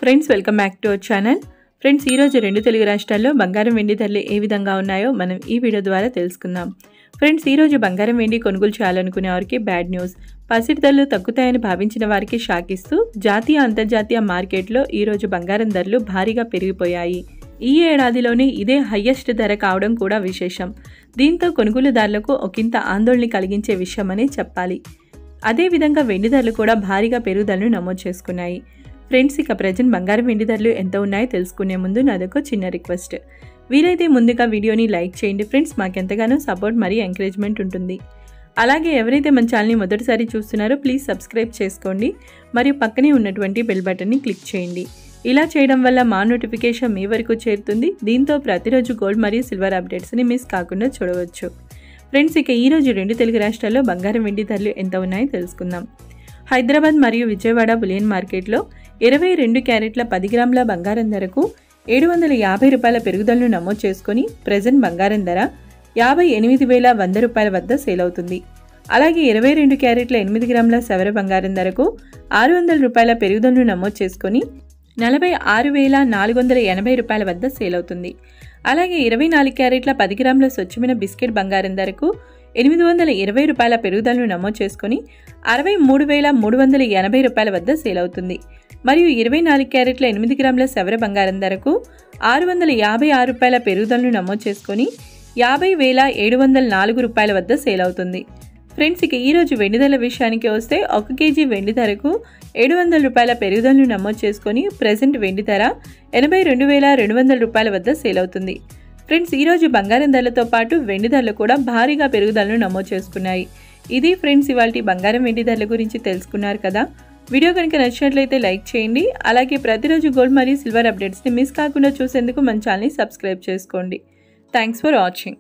friends welcome back to our channel friends ఈరోజు రెండు తెలుగు రాష్ట్రాల్లో బంగారం వెండి ధరలు ఏ విధంగా ఉన్నాయో మనం ఈ వీడియో ద్వారా తెలుసుకుందాం ఫ్రెండ్స్ ఈరోజు బంగారం వెండి కొనుగోలు చేయాలనుకునే వారికి బ్యాడ్ న్యూస్ పసిడి ధరలు తగ్గుతాయని భావించిన వారికి షాక్ ఇస్తూ జాతీయ అంతర్జాతీయ మార్కెట్లో ఈరోజు బంగారం ధరలు భారీగా పెరిగిపోయాయి ఈ ఏడాదిలోనే ఇదే హయ్యెస్ట్ ధర కావడం కూడా విశేషం దీంతో కొనుగోలుదారులకు ఒకంత ఆందోళన కలిగించే విషయమని చెప్పాలి అదేవిధంగా వెండి ధరలు కూడా భారీగా పెరుగుదలను నమోదు చేసుకున్నాయి ఫ్రెండ్స్ ఇక ప్రజెంట్ బంగారం వెండి ధరలు ఎంత ఉన్నాయో తెలుసుకునే ముందు నాదొక చిన్న రిక్వెస్ట్ వీలైతే ముందుగా వీడియోని లైక్ చేయండి ఫ్రెండ్స్ మాకెంతగానో సపోర్ట్ మరియు ఎంకరేజ్మెంట్ ఉంటుంది అలాగే ఎవరైతే మన ఛానల్ని మొదటిసారి చూస్తున్నారో ప్లీజ్ సబ్స్క్రైబ్ చేసుకోండి మరియు పక్కనే ఉన్నటువంటి బెల్ బటన్ని క్లిక్ చేయండి ఇలా చేయడం వల్ల మా నోటిఫికేషన్ మీ వరకు చేరుతుంది దీంతో ప్రతిరోజు గోల్డ్ మరియు సిల్వర్ అప్డేట్స్ని మిస్ కాకుండా చూడవచ్చు ఫ్రెండ్స్ ఇక ఈరోజు రెండు తెలుగు రాష్ట్రాల్లో బంగారం వెండి ధరలు ఎంత ఉన్నాయో తెలుసుకుందాం హైదరాబాద్ మరియు విజయవాడ బులియన్ మార్కెట్లో ఇరవై రెండు క్యారెట్ల పది గ్రాముల బంగారం ధరకు ఏడు వందల యాభై రూపాయల పెరుగుదలను నమోదు చేసుకొని ప్రజెంట్ బంగారం ధర యాభై ఎనిమిది వేల వంద రూపాయల వద్ద సేల్ అవుతుంది అలాగే ఇరవై రెండు క్యారెట్ల ఎనిమిది గ్రాముల సవర బంగారం ధరకు ఆరు వందల రూపాయల పెరుగుదలను నమోదు చేసుకొని నలభై ఆరు వేల నాలుగు వందల ఎనభై రూపాయల వద్ద సేల్ అవుతుంది అలాగే ఇరవై నాలుగు క్యారెట్ల పది గ్రాముల స్వచ్ఛమైన బిస్కెట్ బంగారం ధరకు ఎనిమిది వందల ఇరవై రూపాయల పెరుగుదలను నమోదు చేసుకొని అరవై మూడు వేల మూడు వందల ఎనభై రూపాయల వద్ద సేల్ అవుతుంది మరియు ఇరవై నాలుగు క్యారెట్ల ఎనిమిది గ్రాముల సవర బంగారం ధరకు ఆరు వందల యాభై ఆరు రూపాయల పెరుగుదలను నమోదు చేసుకొని యాభై వేల ఏడు వందల నాలుగు రూపాయల వద్ద సేల్ అవుతుంది ఫ్రెండ్స్ ఇక ఈరోజు వెండి ధరల విషయానికి వస్తే ఒక కేజీ వెండి ధరకు ఏడు వందల రూపాయల పెరుగుదలను నమోదు చేసుకొని ప్రజెంట్ వెండి ధర ఎనభై రెండు వేల రెండు వందల రూపాయల వద్ద సేల్ అవుతుంది ఫ్రెండ్స్ ఈరోజు బంగారం ధరలతో పాటు వెండి ధరలు కూడా భారీగా పెరుగుదలను నమోదు చేసుకున్నాయి ఇది ఫ్రెండ్స్ ఇవాళ బంగారం వెండి ధరల గురించి తెలుసుకున్నారు కదా వీడియో కనుక నచ్చినట్లయితే లైక్ చేయండి అలాగే ప్రతిరోజు గోల్డ్ మరియు సిల్వర్ అప్డేట్స్ని మిస్ కాకుండా చూసేందుకు మన ఛానల్ని సబ్స్క్రైబ్ చేసుకోండి థ్యాంక్స్ ఫర్ వాచింగ్